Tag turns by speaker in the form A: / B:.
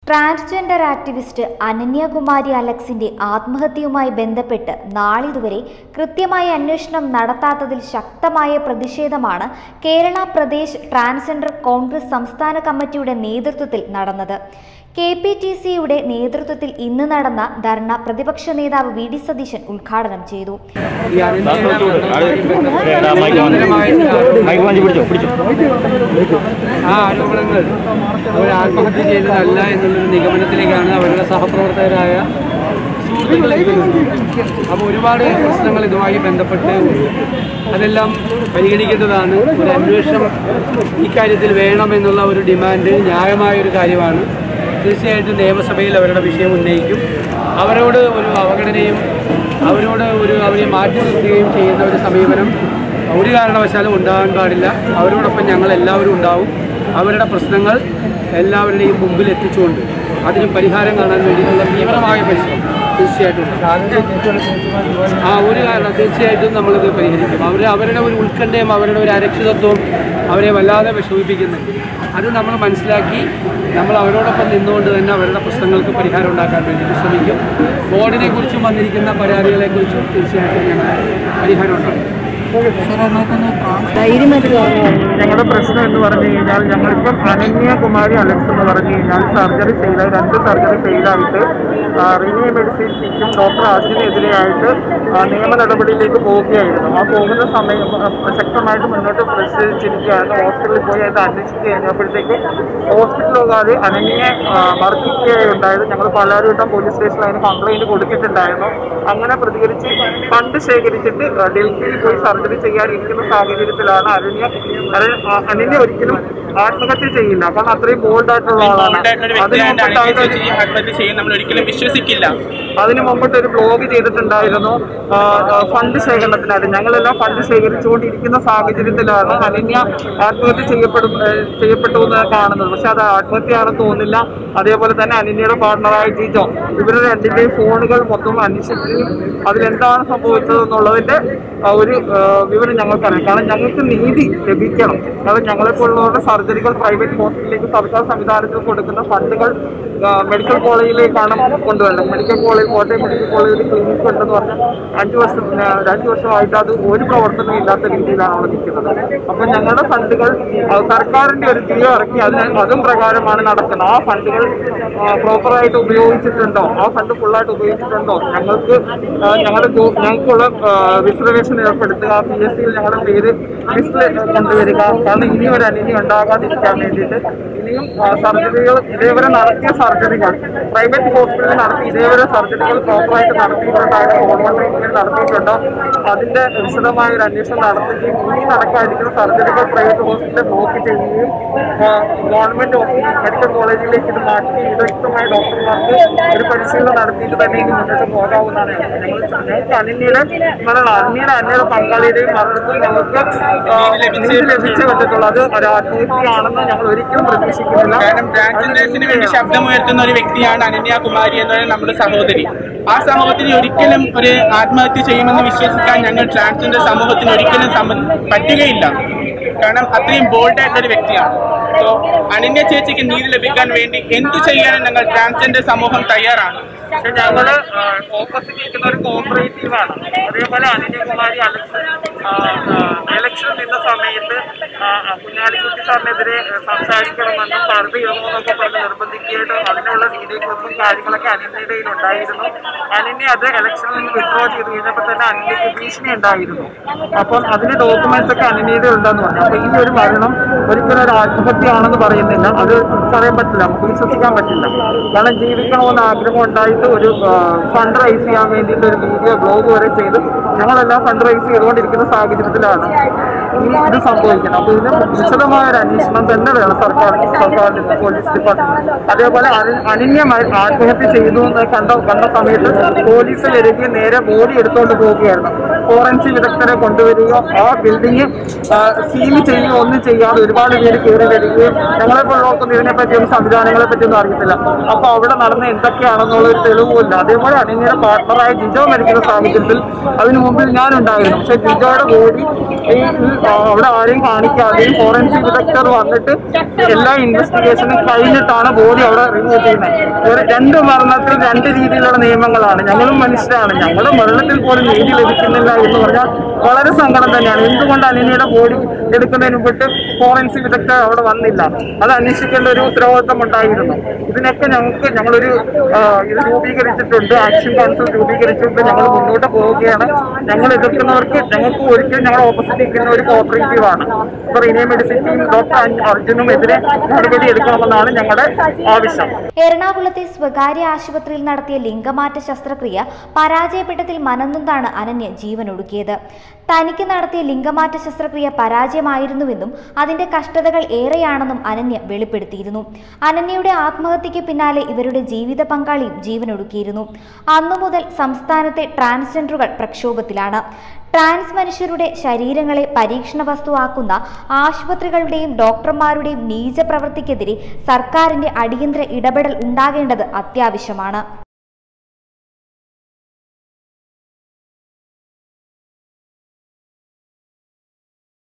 A: Transgender activist Ananya Kumari അലക്സിന്റെ ആത്മഹത്യയുമായി ബന്ധപ്പെട്ട് നാളിതുവരെ കൃത്യമായ അന്വേഷണം നടത്താത്തതിൽ ശക്തമായ പ്രതിഷേധമാണ് കേരള പ്രദേശ് ട്രാൻസ്ജെൻഡർ കോൺഗ്രസ് സംസ്ഥാന കമ്മിറ്റിയുടെ നേതൃത്വത്തിൽ നടന്നത് കെ പി ടി സിയുടെ നേതൃത്വത്തിൽ ഇന്ന് നടന്ന ധർണ പ്രതിപക്ഷ നേതാവ് വി ഡി സതീശൻ ഉദ്ഘാടനം ചെയ്തു
B: ഈ
C: മൈക്ക് വാങ്ങി പിടിച്ചോ പിടിച്ചോ
B: ആ ആരോപണങ്ങൾ അവർ ആത്മഹത്യ ചെയ്തതല്ല എന്നുള്ളൊരു നിഗമനത്തിലേക്കാണ് അവരുടെ സഹപ്രവർത്തകരായ സുഹൃത്തുക്കൾ എത്തുന്നത് അപ്പോൾ ഒരുപാട് പ്രശ്നങ്ങൾ ഇതുമായി ബന്ധപ്പെട്ട് അതെല്ലാം പരിഗണിക്കേണ്ടതാണ് ഒരു അന്വേഷണം ഇക്കാര്യത്തിൽ വേണമെന്നുള്ള ഒരു ഡിമാൻഡ് ന്യായമായ ഒരു കാര്യമാണ് തീർച്ചയായിട്ടും നിയമസഭയിൽ അവരുടെ വിഷയം ഉന്നയിക്കും അവരോട് ഒരു അവഗണനയും അവരോട് ഒരു അവരെ മാറ്റി നിർത്തുകയും ചെയ്യുന്ന ഒരു സമീപനം ഒരു കാരണവശാലും ഉണ്ടാകാൻ പാടില്ല അവരോടൊപ്പം ഞങ്ങൾ എല്ലാവരും ഉണ്ടാവും അവരുടെ പ്രശ്നങ്ങൾ എല്ലാവരുടെയും മുമ്പിൽ എത്തിച്ചുകൊണ്ട് അതിന് പരിഹാരം കാണാൻ വേണ്ടിയിട്ടുള്ള തീവ്രമായ പരിശ്രമം തീർച്ചയായിട്ടും ഉണ്ടാവും. ആ ഒരു കാരണം തീർച്ചയായിട്ടും നമ്മളിത് പരിഹരിക്കും അവർ അവരുടെ ഒരു ഉത്കണ്ഠയും അവരുടെ ഒരു അരക്ഷിതത്വവും അവരെ വല്ലാതെ വിഷമിപ്പിക്കുന്നുണ്ട് അത് നമ്മൾ മനസ്സിലാക്കി നമ്മൾ അവരോടൊപ്പം നിന്നുകൊണ്ട് തന്നെ അവരുടെ പ്രശ്നങ്ങൾക്ക് പരിഹാരം ഉണ്ടാക്കാൻ വേണ്ടി ശ്രമിക്കും ബോർഡിനെ കുറിച്ചും വന്നിരിക്കുന്ന പരാതികളെ കുറിച്ചും തീർച്ചയായിട്ടും ഞങ്ങൾ പരിഹാരം ഉണ്ടാക്കും
D: ഞങ്ങളുടെ പ്രശ്നം എന്ന് പറഞ്ഞു കഴിഞ്ഞാൽ ഞങ്ങളിപ്പം അനന്യകുമാരി അലക്സ് എന്ന് പറഞ്ഞു കഴിഞ്ഞാൽ സർജറി ചെയ്ത രണ്ട് സർജറി ചെയ്തായിട്ട് റിനിയ മെഡിസിൻ സിക്കും ഡോക്ടർ അജിനെതിരെയായിട്ട് ആ, നിയമ നടപടിയിലേക്ക് പോവുകയായിരുന്നു ആ പോകുന്ന സമയം ആ, ശക്തമായിട്ട് മുന്നോട്ട് പ്രതിഷേധിച്ചിരിക്കുകയാണ് ഹോസ്പിറ്റലിൽ പോയി അത് അന്വേഷിച്ച് കഴിഞ്ഞപ്പോഴത്തേക്ക് ഹോസ്പിറ്റലുകാർ അനന്യയെ ആ, മർദ്ദിക്കുകയുണ്ടായത് ഞങ്ങൾ പലവട്ടം പോലീസ് സ്റ്റേഷനിൽ അതിന് കംപ്ലൈൻറ്റ് കൊടുത്തിട്ടുണ്ടായിരുന്നു അങ്ങനെ പ്രതികരിച്ച് ഫണ്ട് ശേഖരിച്ചിട്ട് ആ, ഡൽഹിയിൽ പോയി സർജറി ചെയ്യാനിരിക്കുന്ന സാഹചര്യത്തിലാണ് അനന്യ അന- ആ, അനന്യ ഒരിക്കലും ആത്മഹത്യ ചെയ്യില്ല കാരണം അത്രയും ബോൾഡ് ആയിട്ടുള്ള ആളാണ്
E: ഒരു
D: അതിന്
E: വ്യക്തിയായിട്ട്
D: മുമ്പിട്ടായിട്ട്
E: അനുഭവിച്ച് ഈ ആത്മഹത്യ ചെയ്യും നമ്മൾ ഒരിക്കലും വിശ്വസിക്കില്ല
D: അതിന് മുമ്പിട്ട് ഒരു ബ്ലോഗ് ചെയ്തിട്ടുണ്ടായിരുന്നു ആ, ആ, ഫണ്ട് ശേഖരണത്തിനായിട്ട് ഞങ്ങളെല്ലാം ഫണ്ട് ശേഖരിച്ചുകൊണ്ടിരിക്കുന്ന സാഹചര്യത്തിലാണ് അനന്യ ആത്മഹത്യ ചെയ്യപ്പെടും ഏ, ചെയ്യപ്പെട്ടു എന്ന് കാണുന്നത് പക്ഷെ അത് ആത്മഹത്യയാണെന്ന് തോന്നുന്നില്ല അതേപോലെ തന്നെ അനന്യയുടെ പാർട്ണറായ ജിജോ ഇവരുടെ രണ്ടിന്റെയും ഫോണുകൾ മൊത്തം അന്വേഷിക്കുകയും അതിലെന്താണ് സംഭവിച്ചത് എന്നുള്ളതിന്റെ ആ, ഒരു ആ, വിവരം ഞങ്ങൾക്കറിയാം കാരണം ഞങ്ങൾക്ക് നീതി ലഭിക്കണം അത് ഞങ്ങളെപ്പോലുള്ളവരുടെ സർജറികൾ പ്രൈവറ്റ് ഹോസ്പിറ്റലിലേക്ക് സർക്കാർ സംവിധാനത്തിൽ കൊടുക്കുന്ന ഫണ്ടുകൾ ആ, മെഡിക്കൽ കോളേജിലേക്കാണ് കൊണ്ടുവരേണ്ടത് മെഡിക്കൽ കോളേജ് കോട്ടയം മെഡിക്കൽ കോളേജിൽ ക്ലിനിക്ക് ഉണ്ടെന്ന് പറഞ്ഞാൽ അഞ്ച് വർഷം ആ, രണ്ട് വർഷമായിട്ട് അത് ഒരു പ്രവർത്തനവും ഇല്ലാത്ത രീതിയിലാണ് അവിടെ നിൽക്കുന്നത് അപ്പം ഞങ്ങളുടെ ഫണ്ടുകൾ ആ, സർക്കാരിന്റെ ഒരു തീയ ഇറക്കി അതിന് അതും പ്രകാരമാണ് നടക്കുന്നത് ആ ഫണ്ടുകൾ പ്രോപ്പറായിട്ട് ഉപയോഗിച്ചിട്ടുണ്ടോ ആ ഫണ്ട് ഫുള്ളായിട്ട് ഉപയോഗിച്ചിട്ടുണ്ടോ ഞങ്ങൾക്ക് ആ, ഞങ്ങളുടെ ജോ- ഞങ്ങൾക്കുള്ള റിസർവേഷൻ ഏർപ്പെടുത്തുക പി എസ് സിയിൽ ഞങ്ങളുടെ പേര് ലിസ്റ്റിൽ കൊണ്ടുവരിക കാരണം ഇനി ഒരു അനിനി ഉണ്ടാകാതിരിക്കാൻ വേണ്ടിയിട്ട് ഇനിയും ആ, സർജറികൾ ഇതേവരെ നടത്തിയ സർജറികൾ പ്രൈവറ്റ് ഹോസ്പിറ്റലിൽ നടത്തി ഇതേവരെ സർജറികൾ പ്രോപ്പറായിട്ട് നടത്തിയിട്ടുണ്ടായിരുന്നു ഹോർമോൺ ട്രീറ്റ്മെന്റ് നടത്തിയിട്ടുണ്ടോ അതിന്റെ വിശദമായ ഒരു അന്വേഷണം നടത്തുകയും ഇനി നടക്കാതിരിക്കുന്ന സർജറികൾ പ്രൈവറ്റ് ഹോസ്പിറ്റലിൽ ബ്ലോക്ക് ചെയ്യുകയും ആ, ഗവൺമെന്റ് ഹോസ്പിറ്റൽ മെഡിക്കൽ കോളേജിലേക്ക് ഇത് മാറ്റി വിദഗ്ധമായ ഡോക്ടർമാർക്ക് ഒരു പരിശീലനം നടത്തിയിട്ട് തന്നെ ഇനി മുന്നോട്ട് പോകാവുന്നതാണ് ഞങ്ങൾ ഞങ്ങൾക്ക് അനിന്യയുടെ ഞങ്ങളുടെ അന്യയുടെ അന്യയുടെ പങ്കാളിയുടെയും മരണത്തിൽ ഞങ്ങൾക്ക് ആ, നീതി ലഭിച്ചേ പറ്റത്തുള്ളൂ അത് ഒരു ആത്മഹത്യയാണെന്ന് ഞങ്ങൾ ഒരിക്കലും പ്രതീക്ഷിക്കുന്നില്ല
E: കാരണം ട്രാൻസ്ജെൻഡേഴ്സിന് വേണ്ടി ശബ്ദമുയർത്തുന്ന ഒരു വ്യക്തിയാണ് അനന്യകുമാരി എന്ന നമ്മുടെ സഹോദരി ആ സഹോദരി ഒരിക്കലും ഒരു ആത്മഹത്യ ചെയ്യുമെന്ന് വിശ്വസിക്കാൻ ഞങ്ങൾ ട്രാൻസ്ജെൻഡർ സമൂഹത്തിന് ഒരിക്കലും സമ്മ- പറ്റുകയില്ല കാരണം അത്രയും ബോൾഡ് ആയിട്ടുള്ള ഒരു വ്യക്തിയാണ് സോ അനന്യ ചേച്ചിക്ക് നീതി ലഭിക്കാൻ വേണ്ടി എന്ത് ചെയ്യാനും ഞങ്ങൾ ട്രാൻസ്ജെൻഡർ സമൂഹം തയ്യാറാണ്
D: പക്ഷെ ഞങ്ങള് ഓപ്പോസിറ്റ് നിൽക്കുന്ന ഒരു കോപ്പറേറ്റീവ് ആണ് അതേപോലെ അനിൽകുമാരി അലക്സ് ഇലക്ഷൻ നിന്ന സമയത്ത് ആ, ആ, കുഞ്ഞാലിക്കുട്ടി സാറിനെതിരെ ആ, സംസാരിക്കണമെന്നും വെറുതെ ഇടണമെന്നൊക്കെ പറഞ്ഞ് നിർബന്ധിക്കുകയായിട്ട് അതിനുള്ള രീതികളും കാര്യങ്ങളൊക്കെ അനിലിന്റെ കയ്യിൽ ഉണ്ടായിരുന്നു അനിനെ അത് ഇലക്ഷനിൽ നിന്ന് വിഡ്രോ ചെയ്ത് കഴിഞ്ഞപ്പോൾ തന്നെ അനിലേക്ക് ഭീഷണി ഉണ്ടായിരുന്നു അപ്പം അതിന് ഡോക്യുമെന്റ്സ് ഒക്കെ അനിനയുടെ ഉണ്ടെന്ന് പറഞ്ഞു അപ്പൊ ഈ ഒരു മരണം ഒരിക്കലും ഒരു ആത്മഹത്യയാണെന്ന് പറയുന്നില്ല അത് പറയാൻ പറ്റില്ല നമുക്ക് വിശ്വസിക്കാൻ പറ്റില്ല കാരണം ജീവിക്കണമെന്ന് ആഗ്രഹം ഉണ്ടായിട്ട് ഒരു ഫണ്ട് റൈസ് ചെയ്യാൻ വേണ്ടിയിട്ട് ഒരു വീഡിയോ ബ്ലോഗ് വരെ ചെയ്ത് ഞങ്ങളെല്ലാം ഫണ്ട് റൈസ് ചെയ്തുകൊണ്ടിരിക്കുന്ന സാഹചര്യത്തിലാണ് ഈ ഇത് സംഭവിക്കുന്നത് അപ്പൊ ഇതിന് വിശദമായ ഒരു അന്വേഷണം തന്നെ വേണം സർക്കാർ സർക്കാരിന്റെ പോലീസ് ഡിപ്പാർട്ട്മെന്റ് അതേപോലെ അനി- അനന്യമായി ആത്മഹത്യ ചെയ്തു എന്ന് കണ്ട കണ്ട സമയത്ത് പോലീസ് വരികയും നേരെ ബോഡി എടുത്തുകൊണ്ട് പോവുകയായിരുന്നു ഫോറൻസിക് വിദഗ്ധരെ കൊണ്ടുവരികയോ ആ ബിൽഡിംഗ് സീൽ ചെയ്യുകയോ ഒന്നും ചെയ്യാതെ ഒരുപാട് പേര് കയറി വരികയും ഞങ്ങളെ പോലുള്ളവർക്കൊന്നും ഇതിനെപ്പറ്റിയും സംവിധാനങ്ങളെ പറ്റിയൊന്നും അറിയത്തില്ല അപ്പൊ അവിടെ നടന്ന എന്തൊക്കെയാണെന്നുള്ള ഒരു തെളിവുമില്ല അതേപോലെ അനന്യയുടെ പാർട്ണറായ ജിജോ മരിക്കുന്ന സാഹചര്യത്തിൽ അതിനു മുമ്പിൽ ഞാനുണ്ടായിരുന്നു പക്ഷെ ജിജോയുടെ ബോഡി ഈ ഈ, ആ, അവിടെ ആരെയും കാണിക്കാതെയും ഫോറൻസിക് വിദഗ്ധർ വന്നിട്ട് എല്ലാ ഇൻവെസ്റ്റിഗേഷനും കഴിഞ്ഞിട്ടാണ് ബോഡി അവിടെ റിമൂവ് ചെയ്യുന്നത് ഒരു രണ്ട് മരണത്തിൽ രണ്ട് രീതിയിലുള്ള നിയമങ്ങളാണ് ഞങ്ങളും മനുഷ്യരാണ് ഞങ്ങളുടെ മരണത്തിൽ പോലും നീതി ലഭിക്കുന്നില്ല എന്ന് പറഞ്ഞാൽ വളരെ സങ്കടം തന്നെയാണ് എന്തുകൊണ്ട് അനിനിയുടെ ബോഡി എടുക്കുന്നതിന് മുമ്പിട്ട് ഫോറൻസിക് വിദഗ്ധർ അവിടെ വന്നില്ല അത് അന്വേഷിക്കേണ്ട ഒരു ഉത്തരവാദിത്തം ഉണ്ടായിരുന്നു ഇതിനൊക്കെ ഞങ്ങൾക്ക് ഞങ്ങളൊരു ആ, ഇത് രൂപീകരിച്ചിട്ടുണ്ട് ആക്ഷൻ കൗൺസിൽ രൂപീകരിച്ചിട്ടുണ്ട് ഞങ്ങൾ മുന്നോട്ട് പോവുകയാണ് ഞങ്ങൾ എതിർക്കുന്നവർക്ക് ഞങ്ങൾക്ക് ഒരിക്കലും ഞങ്ങളുടെ ഓപ്പോസിറ്റ് നിൽക്കുന്ന ഒരു കോപ്പറേറ്റീവ് ആണ് ഇപ്പൊ റിനിയ മെഡിസിറ്റിയും ഡോക്ടർ അർജുനും എതിരെ നടപടി എടുക്കണമെന്നാണ് ഞങ്ങളുടെ ആവശ്യം
A: എറണാകുളത്തെ സ്വകാര്യ ആശുപത്രിയിൽ നടത്തിയ ലിംഗമാറ്റ ശസ്ത്രക്രിയ പരാജയപ്പെട്ടതിൽ മനംനൊന്താണ് അനന്യ ജീവനൊടുക്കിയത് തനിക്ക് നടത്തിയ ലിംഗമാറ്റ ശസ്ത്രക്രിയ പരാജയമായിരുന്നുവെന്നും അതിന്റെ കഷ്ടതകൾ ഏറെയാണെന്നും അനന്യ വെളിപ്പെടുത്തിയിരുന്നു അനന്യയുടെ ആത്മഹത്യയ്ക്ക് പിന്നാലെ ഇവരുടെ ജീവിത പങ്കാളിയും ജീവനൊടുക്കിയിരുന്നു അന്നു മുതൽ സംസ്ഥാനത്തെ ട്രാൻസ്ജെൻഡറുകൾ പ്രക്ഷോഭത്തിലാണ് ട്രാൻസ് മനുഷ്യരുടെ ശരീരങ്ങളെ പരീക്ഷണ വസ്തുവാക്കുന്ന ആശുപത്രികളുടെയും ഡോക്ടർമാരുടെയും നീച പ്രവൃത്തിക്കെതിരെ സർക്കാരിന്റെ അടിയന്തര ഇടപെടൽ ഉണ്ടാകേണ്ടത് അത്യാവശ്യമാണ്